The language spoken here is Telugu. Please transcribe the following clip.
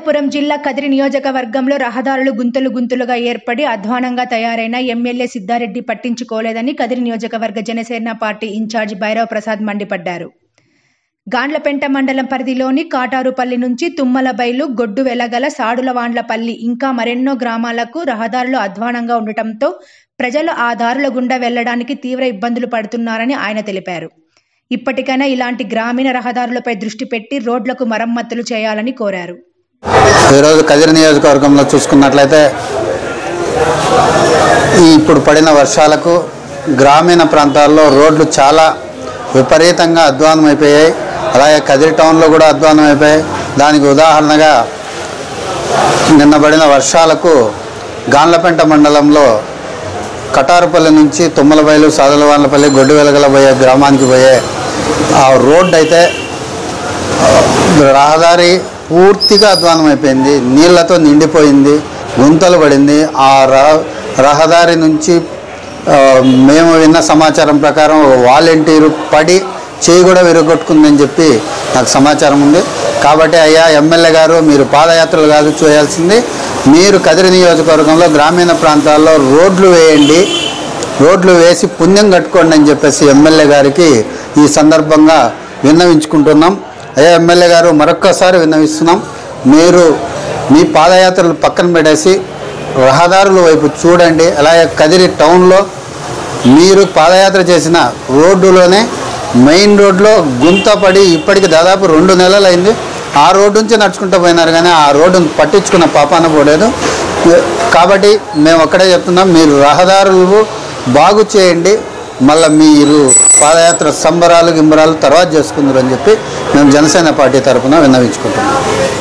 అనంతపురం జిల్లా కదిరి నియోజకవర్గంలో రహదారులు గుంతలు గుంతలుగా ఏర్పడి అధ్వానంగా తయారైన ఎమ్మెల్యే సిద్ధారెడ్డి పట్టించుకోలేదని కదిరి నియోజకవర్గ జనసేన పార్టీ ఇన్ఛార్జి భైరవ్ ప్రసాద్ మండిపడ్డారు గాండ్లపెంట మండలం పరిధిలోని కాటారుపల్లి నుంచి తుమ్మలబైలు గొడ్డు వెలగల సాడులవాండ్లపల్లి ఇంకా మరెన్నో గ్రామాలకు రహదారులు అధ్వానంగా ఉండటంతో ప్రజలు ఆ దారుల గుండా వెళ్లడానికి తీవ్ర ఇబ్బందులు పడుతున్నారని ఆయన తెలిపారు ఇప్పటికైనా ఇలాంటి గ్రామీణ రహదారులపై దృష్టి పెట్టి రోడ్లకు మరమ్మతులు చేయాలని కోరారు ఈరోజు కదిరి నియోజకవర్గంలో చూసుకున్నట్లయితే ఈ ఇప్పుడు పడిన వర్షాలకు గ్రామీణ ప్రాంతాల్లో రోడ్లు చాలా విపరీతంగా అధ్వానం అయిపోయాయి అలాగే కదిరి టౌన్లో కూడా అధ్వానం అయిపోయాయి దానికి ఉదాహరణగా నిన్న పడిన వర్షాలకు గాన్లపెంట మండలంలో కటారుపల్లి నుంచి తుమ్మలబైలు సాదలవాన్లపల్లి గొడ్డు వెలగల పోయే గ్రామానికి పోయే ఆ రోడ్డు అయితే రహదారి పూర్తిగా అధ్వానం అయిపోయింది నీళ్లతో నిండిపోయింది గుంతలు పడింది ఆ రహ రహదారి నుంచి ఆ, మేము విన్న సమాచారం ప్రకారం వాలంటీరు పడి చేయి కూడా విరగొట్టుకుందని చెప్పి నాకు సమాచారం ఉంది కాబట్టి అయ్యా ఎమ్మెల్యే గారు మీరు పాదయాత్రలు కాదు చేయాల్సింది మీరు కదిరి నియోజకవర్గంలో గ్రామీణ ప్రాంతాల్లో రోడ్లు వేయండి రోడ్లు వేసి పుణ్యం కట్టుకోండి అని చెప్పేసి ఎమ్మెల్యే గారికి ఈ సందర్భంగా విన్నవించుకుంటున్నాం అయ్యా ఎమ్మెల్యే గారు మరొక్కసారి విన్నవిస్తున్నాం మీరు మీ పాదయాత్రలు పక్కన పెట్టేసి రహదారుల వైపు చూడండి అలాగే కదిరి టౌన్లో మీరు పాదయాత్ర చేసిన రోడ్డులోనే మెయిన్ రోడ్లో గుంత పడి ఇప్పటికి దాదాపు రెండు నెలలు అయింది ఆ రోడ్డు నుంచి నడుచుకుంటూ పోయినారు కానీ ఆ రోడ్డును పట్టించుకున్న పాపాన పోలేదు కాబట్టి మేము ఒక్కడే చెప్తున్నాం మీరు రహదారులు బాగు చేయండి మళ్ళీ మీరు పాదయాత్ర సంబరాలు గింబరాలు తర్వాత చేసుకుందరు అని చెప్పి మేము జనసేన పార్టీ తరఫున విన్నవించుకుంటున్నాం